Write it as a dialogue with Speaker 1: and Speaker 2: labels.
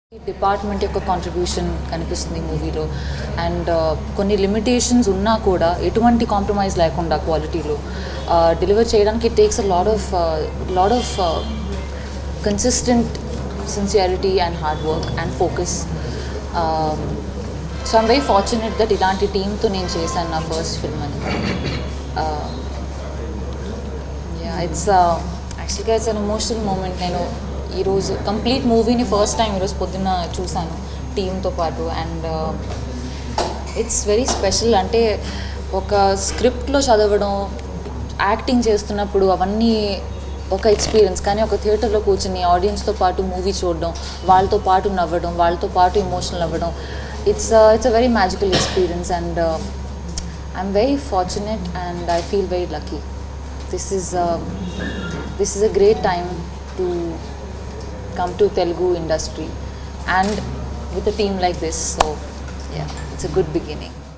Speaker 1: department యొక్క contribution కనిపిస్తుంది మూవీలో అండ్ కొన్ని లిమిటేషన్స్ ఉన్నా కూడా ఎటువంటి కాంప్రమైజ్ లేకుండా క్వాలిటీలో డెలివర్ చేయడానికి it takes a lot of lot of consistent sincerity and hard work and focus so I'm very fortunate that ఇలాంటి టీంతో నేను చేశాను నా ఫస్ట్ ఫిల్మ్ అని యా ఇట్స్ యాక్చువల్గా ఇట్స్ అన్ ఎమోషనల్ మూమెంట్ నేను ఈరోజు కంప్లీట్ మూవీని ఫస్ట్ టైం ఈరోజు పొద్దున్న చూశాను టీంతో పాటు అండ్ ఇట్స్ వెరీ స్పెషల్ అంటే ఒక స్క్రిప్ట్లో చదవడం యాక్టింగ్ చేస్తున్నప్పుడు అవన్నీ ఒక ఎక్స్పీరియన్స్ కానీ ఒక థియేటర్లో కూర్చుని ఆడియన్స్తో పాటు మూవీ చూడడం వాళ్ళతో పాటు నవ్వడం వాళ్ళతో పాటు ఎమోషనల్ అవ్వడం it's it's a very magical experience and I'm very fortunate and I feel very lucky this is uh, this is a great time to come to Telugu industry and with a team like this so yeah it's a good beginning